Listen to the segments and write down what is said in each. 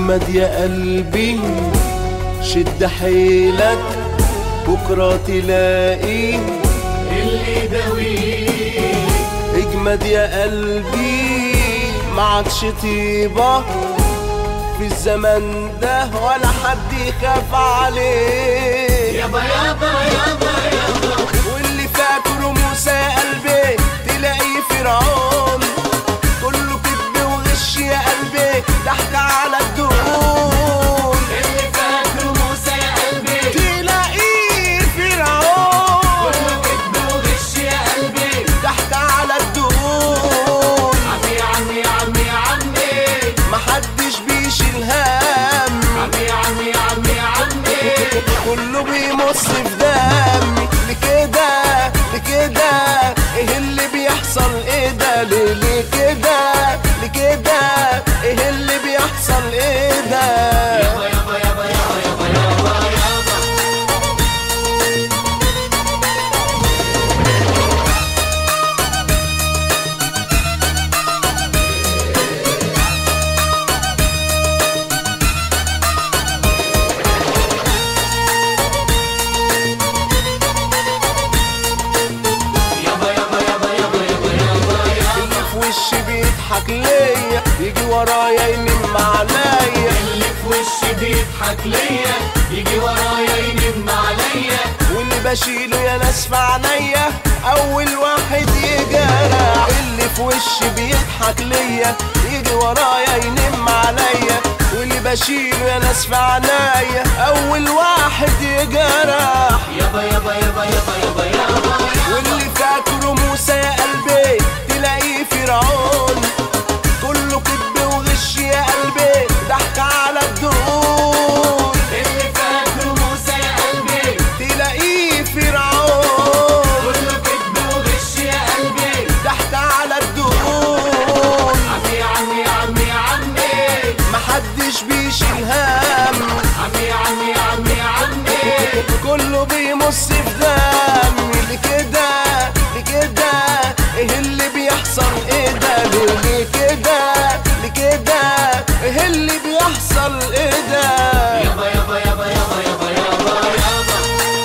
اجمد يا قلبي شد حيلك بكرة تلاقي اللي داويه اجمد يا قلبي معكش طيبة في الزمن ده ولا حد يخاف عليه يابا يابا يابا يابا واللي فاكره موسى يا قلبي تلاقيه فرعون كله كذب وغش يا قلبي ضحك على الدهون اللي فاكره موسى يا قلبي تلاقيه فرعون كله كدب وغش يا قلبي ضحك على الدهون عمي عمي عمي عمي محدش بيشيل هم عمي عمي عمي عمي كله بيمص في دمي لكده لكده ايه اللي بيحصل ايه ده ليه ليه كده لكده ايه اللي بيحصل ايه ده يابا يابا يابا يابا يابا يابا يابا يابا يابا يابا يابا يابا يابا يابا اللي في وشي بيضحك ليا يجي ورايا ينم عليا اللي في وشي بيضحك ليا يجي ورايا ينم عليا واللي بشيله يا ناس في عينيا اول واحد يجرح اللي في وشي بيضحك ليا يجي ورايا ينم عليا واللي بشيله يا ناس في عينيا اول واحد يجرح يابا يابا يابا يابا يابا يابا واللي فاكره موسى يا قلبي تلاقيه فرعون كله كذب وغش يا قلبي ضحك على الدهون اللي فاكره موسى يا قلبي تلاقيه فرعون كله كدب وغش يا قلبي ضحك على الدهون عمي عمي عمي عمي محدش بيشيل هم عمي عمي عمي عمي كله بيمص في دمي لكده لكده ايه اللي بيحصل ايه ده ليه ليه كده لكده ايه اللي بيحصل ايه ده يابا يابا يابا يابا يابا يابا يابا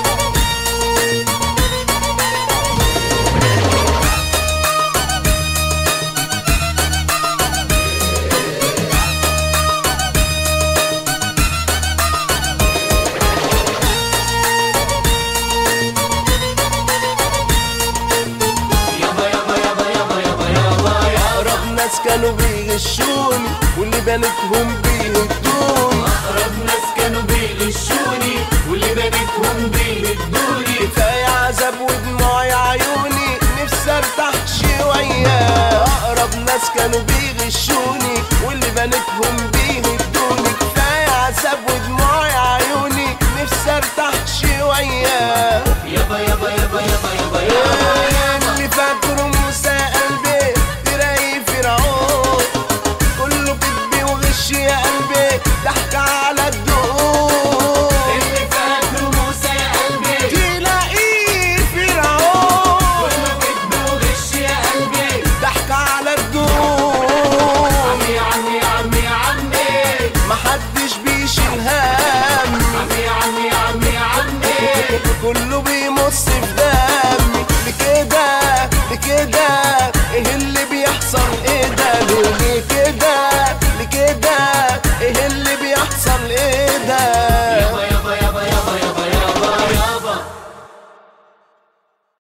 يابا يابا يابا يابا يابا يابا يابا اقرب ناس كانوا بيغشوني واللي بنتهم بيهدوني أقرب ناس كانوا بيغشوني واللي بنتهم بيهدوني كفاية عذاب ودموع يا عيوني نفسي ارتاح شوية اقرب ناس كانوا بيغشوني واللي بنتهم بيهدوني كفاية عذاب ودموع يا عيوني نفسي ارتاح شوية يابا يابا يابا يابا يابا يابا اللي فاكره موسى يا قلبي تلاقيه فرعون كله كذب وغش يا قلبي ضحك على الدهون اللي فاكره موسى يا قلبي تلاقيه فرعون كله كدب وغش يا قلبي ضحك على الدهون عمي عمي عمي عمي محدش بيشيل هم عمي عمي عمي عمي كله بيمص في